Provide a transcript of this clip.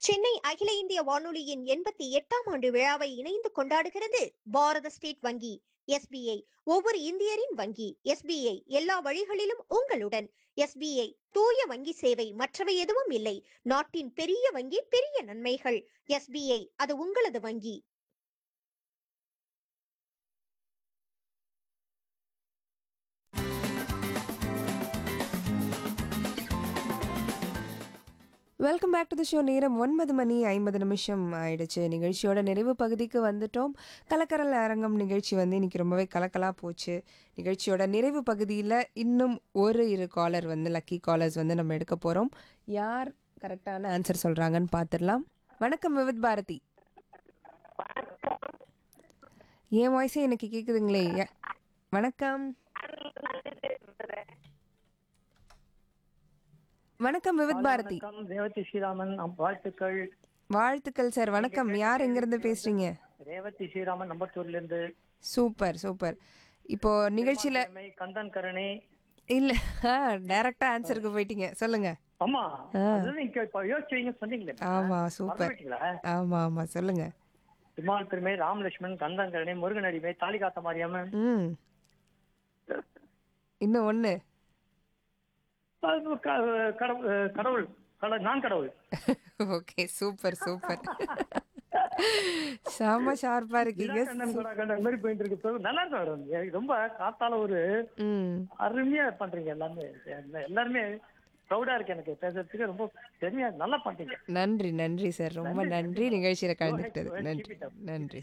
சென்னை அகில இந்திய வானொலியின் எண்பத்தி எட்டாம் ஆண்டு விழாவை இணைந்து கொண்டாடுகிறது பாரத ஸ்டேட் வங்கி எஸ்பிஐ ஒவ்வொரு இந்தியரின் வங்கி எஸ்பிஐ எல்லா வழிகளிலும் உங்களுடன் எஸ்பிஐ தூய வங்கி சேவை மற்றவை எதுவும் இல்லை நாட்டின் பெரிய வங்கி பெரிய நன்மைகள் எஸ்பிஐ அது உங்களது வங்கி welcome back to the show நேரம் ஒன்பது மணி ஐம்பது நிமிஷம் ஆயிடுச்சு நிகழ்ச்சியோட நிறைவு பகுதிக்கு வந்துட்டோம் கலக்கரல் அரங்கம் நிகழ்ச்சி வந்து இன்னைக்கு ரொம்பவே கலக்கலாக போச்சு நிகழ்ச்சியோட நிறைவு பகுதியில் இன்னும் ஒரு இரு காலர் வந்து லக்கி காலர்ஸ் வந்து நம்ம எடுக்க போகிறோம் யார் கரெக்டான ஆன்சர் சொல்கிறாங்கன்னு பார்த்துடலாம் வணக்கம் விவித் பாரதி என் வாய்ஸே எனக்கு கேட்குதுங்களே ஏ- வணக்கம் வணக்கம் விவித் பாரதி வணக்கம் ரேவதி ஸ்ரீராமன் நம் வாழ்த்துக்கள் வாழ்த்துக்கள் சார் வணக்கம் யார் எங்கிருந்து பேசுறீங்க ரேவதி ஸ்ரீராமன் நம்பத்தூர்ல இருந்து சூப்பர் சூப்பர் இப்போ நிகழ்ச்சியில திறமை, கந்தன் கருணை இல்ல டைரக்டா ஆன்சருக்கு போயிட்டீங்க சொல்லுங்க ஆமா அதுதான் நீங்க இப்ப யோசிச்சீங்க சொன்னீங்களே ஆமா சூப்பர் மறந்துட்டீங்களா? ஆமா ஆமா சொல்லுங்க திருமால் பெருமை ராமலட்சுமன் கந்தன் கருணை முருகன் அடிமை தாலிகாத்த மாரியாமன் ம் இன்னும் ஒண்ணு அது க- கடவுள் கடவுள் கட- நான் கடவுள் ஓகே சூப்பர் சூப்பர் செம ஷார்ப்பா இருக்கீங்க கண்ணன் கூட கண்ணன் மாதிரி போயிட்டு இருக்கு So, நல்லா இருக்கு மேடம். எனக்கு ரொம்ப காத்தால ஒரு ம் அருமையா பண்றீங்க எல்லாமே எல்லா- எல்லாருமே ப்ரௌடா இருக்கு எனக்கு பேசுறதுக்கு ரொம்ப பெருமையா நல்லா பண்றீங்க நன்றி நன்றி சார் ரொம்ப நன்றி நிகழ்ச்சியில கலந்துக்கிட்டது Keep it நன்றி up. நன்றி